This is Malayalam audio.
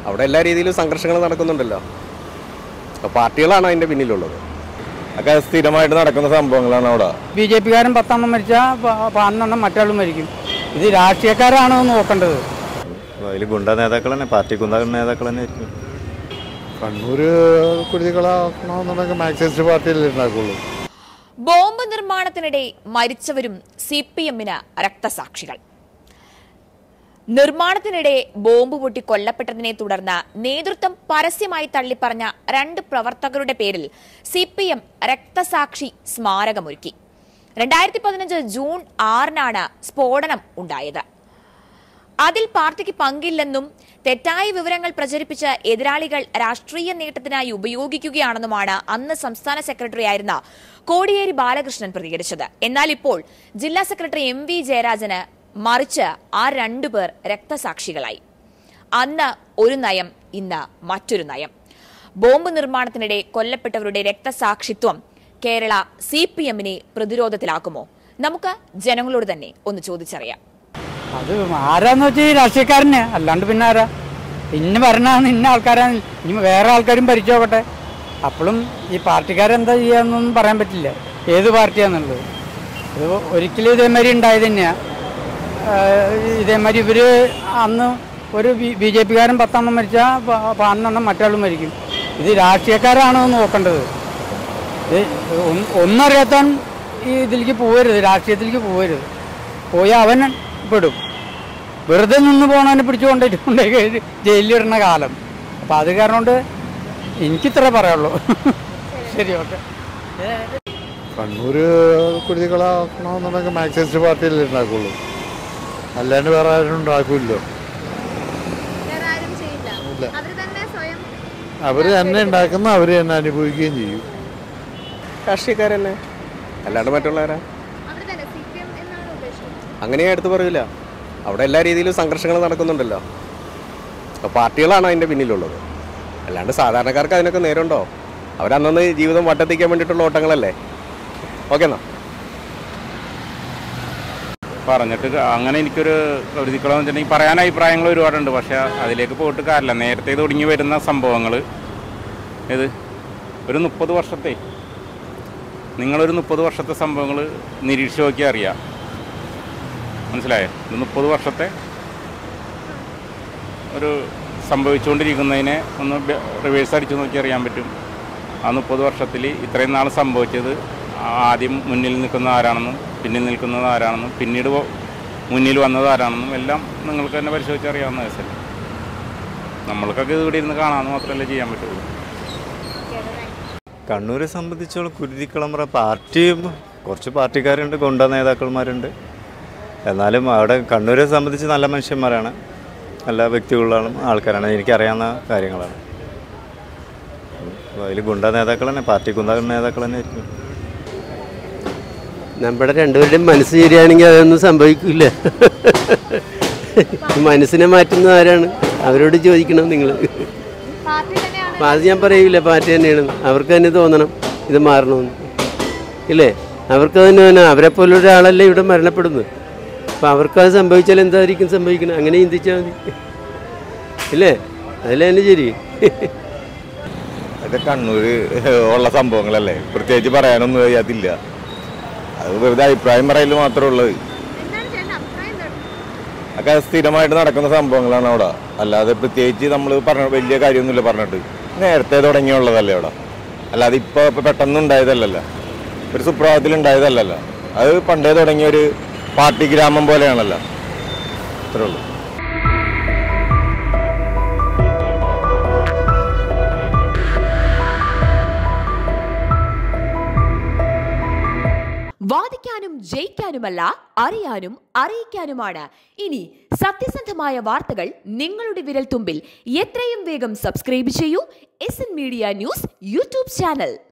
അവിടെ എല്ലാ രീതിയിലും സംഘർഷങ്ങൾ നടക്കുന്നുണ്ടല്ലോ അപ്പോൾ പാർട്ടികളാണ് അതിൻ്റെ പിന്നിലുള്ളത് ഒക്കെ സ്ഥിരമായിട്ട് നടക്കുന്ന സംഭവങ്ങളാണ് അവിടെ ബി ജെ പിക്കാരൻ പത്തെണ്ണം മരിച്ചാൽ പതിനെണ്ണം മറ്റാളും മരിക്കും ഇത് രാഷ്ട്രീയക്കാരാണോ എന്ന് നോക്കേണ്ടത് അതിൽ ഗുണ്ട നേതാക്കൾ തന്നെ പാർട്ടി ഗുണ്ട നേതാക്കൾ തന്നെ ആയിരിക്കും കണ്ണൂർ കുരുതികളാക്കണമെന്നുണ്ടെങ്കിൽ മാർക്സിസ്റ്റ് പാർട്ടിയിലേ ഉണ്ടാക്കുള്ളൂ ബോംബ് നിർമ്മാണത്തിനിടെ മരിച്ചവരും സി പി എമ്മിന് രക്തസാക്ഷികൾ നിർമ്മാണത്തിനിടെ ബോംബ് പൊട്ടി കൊല്ലപ്പെട്ടതിനെ തുടർന്ന് നേതൃത്വം പരസ്യമായി തള്ളിപ്പറഞ്ഞ രണ്ട് പ്രവർത്തകരുടെ പേരിൽ സി പി എം രക്തസാക്ഷി സ്മാരകമൊരുക്കി രണ്ടായിരത്തി പതിനഞ്ച് ജൂൺ ആറിനാണ് സ്ഫോടനം ഉണ്ടായത് അതിൽ പാർട്ടിക്ക് പങ്കില്ലെന്നും തെറ്റായ വിവരങ്ങൾ പ്രചരിപ്പിച്ച് എതിരാളികൾ രാഷ്ട്രീയ നേട്ടത്തിനായി ഉപയോഗിക്കുകയാണെന്നുമാണ് അന്ന് സംസ്ഥാന സെക്രട്ടറിയായിരുന്ന കോടിയേരി ബാലകൃഷ്ണൻ പ്രതികരിച്ചത് എന്നാൽ ഇപ്പോൾ ജില്ലാ സെക്രട്ടറി എം വി ജയരാജന് മറിച്ച് ആ രണ്ടുപേർ രക്തസാക്ഷികളായി അന്ന് ഒരു നയം ഇന്ന് മറ്റൊരു നയം ബോംബ് നിർമ്മാണത്തിനിടെ കൊല്ലപ്പെട്ടവരുടെ രക്തസാക്ഷിത്വം കേരള സി പി എമ്മിനെ പ്രതിരോധത്തിലാക്കുമോ നമുക്ക് ജനങ്ങളോട് തന്നെ ഒന്ന് ചോദിച്ചറിയാം അത് ആരാന്ന് വെച്ചാൽ ഈ രാഷ്ട്രീയക്കാരനെ അല്ലാണ്ട് പിന്നെ ആരാ ഇന്ന് ഭരണമാണ് ഇന്ന ആൾക്കാരാണ് ഇനി വേറെ ആൾക്കാരും ഭരിച്ചു നോക്കട്ടെ അപ്പോഴും ഈ പാർട്ടിക്കാരെന്താ ചെയ്യാന്നൊന്നും പറയാൻ പറ്റില്ല ഏത് പാർട്ടിയാന്നുള്ളത് ഇത് ഒരിക്കലും ഇതേമാതിരി ഉണ്ടായത് തന്നെയാണ് ഇതേമാതിരി ഇവർ അന്ന് ഒരു ബി ജെ പിക്കാരൻ പത്തെണ്ണം മരിച്ചാൽ പതിനെണ്ണം മറ്റാളും മരിക്കും ഇത് രാഷ്ട്രീയക്കാരാണോ എന്ന് നോക്കേണ്ടത് ഇത് ഒന്ന് ഒന്നറിയാത്തവൻ ഈ ഇതിലേക്ക് പോകരുത് രാഷ്ട്രീയത്തിലേക്ക് പോകരുത് പോയാൽ അവൻ പെടും വെറുതെ നിന്ന് പോണവനെ പിടിച്ചുകൊണ്ടിട്ട് കൊണ്ടുപോയി ജയിലിലിടുന്ന കാലം അപ്പം അത് കാരണം കൊണ്ട് എനിക്കിത്ര പറയുള്ളൂ ശരി ഓക്കെ കണ്ണൂർ കുരുതികളാക്കണമെന്നുണ്ടെങ്കിൽ മാർക്സിസ്റ്റ് പാർട്ടിയിലേ ഉണ്ടാക്കുള്ളൂ അല്ലാണ്ട് വേറെ ആരും ഉണ്ടാക്കില്ലല്ലോ വേറെ ആരും ചെയ്യില്ല ഇല്ല. അവര് തന്നെ സ്വയം അവർ തന്നെ ഉണ്ടാക്കുന്ന അവർ തന്നെ അനുഭവിക്കുകയും ചെയ്യും രാഷ്ട്രീയക്കാർ തന്നെ അല്ലാണ്ട് മറ്റുള്ളവരാ അവര് തന്നെ സി പി എം എന്നാണ് ഉദ്ദേശിച്ചത് അങ്ങനെ ഞാൻ എടുത്ത് പറയില്ല അവിടെ എല്ലാ രീതിയിലും സംഘർഷങ്ങൾ നടക്കുന്നുണ്ടല്ലോ അപ്പോൾ പാർട്ടികളാണ് അതിൻ്റെ പിന്നിലുള്ളത് അല്ലാണ്ട് സാധാരണക്കാർക്ക് അതിനൊക്കെ നേരമുണ്ടോ അവരന്നന്ന് ജീവിതം വട്ടത്തിക്കാൻ വേണ്ടിയിട്ടുള്ള ഓട്ടങ്ങളല്ലേ ഓക്കെ എന്നാ പറഞ്ഞിട്ട് അങ്ങനെ എനിക്കൊരു കരുതിക്കളമെന്ന് വെച്ചിട്ടുണ്ടെങ്കിൽ പറയാൻ അഭിപ്രായങ്ങൾ ഒരുപാടുണ്ട് പക്ഷേ അതിലേക്ക് പോയിട്ട് കാര്യമില്ല നേരത്തെ തുടങ്ങി വരുന്ന സംഭവങ്ങൾ ഇത് ഒരു മുപ്പത് വർഷത്തെ നിങ്ങളൊരു മുപ്പത് വർഷത്തെ സംഭവങ്ങൾ നിരീക്ഷിച്ച് നോക്കിയാൽ അറിയാം മനസ്സിലായോ ഇത് മുപ്പത് വർഷത്തെ ഒരു സംഭവിച്ചുകൊണ്ടിരിക്കുന്നതിനെ ഒന്ന് റിവേഴ്സ് അടിച്ച് നോക്കി അറിയാൻ പറ്റും ആ മുപ്പത് വർഷത്തിൽ ഇത്രയും നാൾ സംഭവിച്ചത് ആദ്യം മുന്നിൽ നിൽക്കുന്ന ആരാണെന്നും പിന്നിൽ നിൽക്കുന്നത് ആരാണെന്നും പിന്നീട് വ- മുന്നിൽ വന്നത് ആരാണെന്നും എല്ലാം നിങ്ങൾക്ക് തന്നെ പരിശോധിച്ച് അറിയാവുന്ന കേസല്ലേ നമ്മൾക്കൊക്കെ ഇത് ഇവിടെ ഇരുന്ന് കാണാമെന്ന് മാത്രമല്ലേ ചെയ്യാൻ പറ്റുള്ളൂ കണ്ണൂരെ സംബന്ധിച്ചോളം കുരുതിക്കളമ്പ്ര പാർട്ടിയും കുറച്ച് പാർട്ടിക്കാരുണ്ട് ഗുണ്ട നേതാക്കന്മാരുണ്ട് എന്നാലും അവിടെ കണ്ണൂരെ സംബന്ധിച്ച് നല്ല മനുഷ്യന്മാരാണ് നല്ല വ്യക്തികളാണ് ആൾക്കാരാണ് എനിക്കറിയാവുന്ന കാര്യങ്ങളാണ് അതിൽ ഗുണ്ട നേതാക്കൾ തന്നെ പാർട്ടി ഗുണ്ട നേതാക്കൾ തന്നെ ആയിരിക്കും നമ്മുടെ രണ്ടുപേരുടെയും മനസ്സ് ശരിയാണെങ്കിൽ അതൊന്നും സംഭവിക്കില്ല മനസ്സിനെ മാറ്റുന്നത് ആരാണ് അവരോട് ചോദിക്കണം നിങ്ങൾ പാർട്ടി തന്നെയാണ് അപ്പം അത് ഞാൻ പറയൂല പാർട്ടി തന്നെയാണ് അവർക്ക് തന്നെ തോന്നണം ഇത് മാറണമെന്ന് ഇല്ലേ അവർക്ക് തന്നെ തന്നെ അവരെ പോലെ ഒരാളല്ലേ ഇവിടെ മരണപ്പെടുന്നത് അപ്പം അവർക്ക് അത് സംഭവിച്ചാൽ എന്തായിരിക്കും സംഭവിക്കണം അങ്ങനെ ചിന്തിച്ചാൽ മതി ഇല്ലേ അതിലെ തന്നെ ശരി അതൊക്കെ കണ്ണൂർ ഉള്ള സംഭവങ്ങളല്ലേ പ്രത്യേകിച്ച് പറയാനൊന്നും കഴിയാത്തില്ല അത് വെറുതെ അഭിപ്രായം പറയൽ മാത്രമേ ഉള്ളത് എന്താണ് ചേട്ടൻ അഭിപ്രായം എന്താണ് ഒക്കെ സ്ഥിരമായിട്ട് നടക്കുന്ന സംഭവങ്ങളാണ് അവിടെ അല്ലാതെ പ്രത്യേകിച്ച് നമ്മൾ പറഞ്ഞ വലിയ കാര്യമൊന്നുമില്ല പറഞ്ഞിട്ട് നേരത്തെ തുടങ്ങിയുള്ളതല്ലേ അവിടെ അല്ലാതെ ഇപ്പോൾ പെട്ടെന്ന് ഉണ്ടായതല്ലല്ലോ ഒരു സുപ്രഭാതത്തിൽ ഉണ്ടായതല്ലല്ലോ അത് പണ്ടേ തുടങ്ങിയ ഒരു പാർട്ടി ഗ്രാമം പോലെയാണല്ലോ അത്രേ ഉള്ളൂ വാദിക്കാനും ജയിക്കാനുമല്ല അറിയാനും അറിയിക്കാനുമാണ് ഇനി സത്യസന്ധമായ വാർത്തകൾ നിങ്ങളുടെ വിരൽ തുമ്പിൽ എത്രയും വേഗം സബ്സ്ക്രൈബ് ചെയ്യൂ S N media news YouTube channel